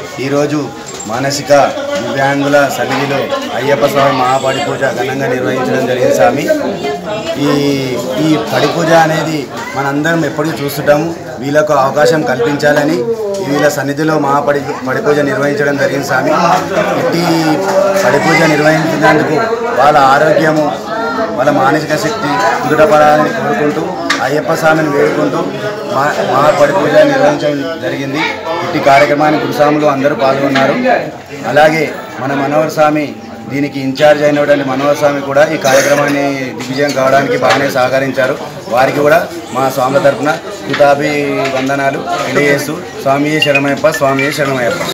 ఈరోజు మానసిక దివ్యాంగుల సన్నిధిలో అయ్యప్ప స్వామి మహాపడి పూజ ఘనంగా నిర్వహించడం జరిగింది స్వామి ఈ ఈ పడి పూజ అనేది మనందరం ఎప్పటికీ చూస్తుంటాము వీళ్ళకు అవకాశం కల్పించాలని వీళ్ళ సన్నిధిలో మహాపడి పడి పూజ నిర్వహించడం జరిగింది స్వామి ఇట్టి పడి పూజ నిర్వహించినందుకు వాళ్ళ ఆరోగ్యము వాళ్ళ మానసిక శక్తి కుదుటపడాలని కోరుకుంటూ అయ్యప్ప స్వామిని వేడుకుంటూ మా మహాపడి పూజ నిర్వహించడం జరిగింది ఇట్టి కార్యక్రమానికి గురుస్వాములు అందరూ పాల్గొన్నారు అలాగే మన మనోహర్ స్వామి దీనికి ఇన్ఛార్జ్ అయినటువంటి మనోహర్ స్వామి కూడా ఈ కార్యక్రమాన్ని దిగ్విజయం కావడానికి బాగానే సహకరించారు వారికి కూడా మా స్వామి తరఫున కుతాభి వందనాలు తెలియజేస్తూ స్వామియే శరణమయ్యప్ప స్వామియే శరణమయ్యప్ప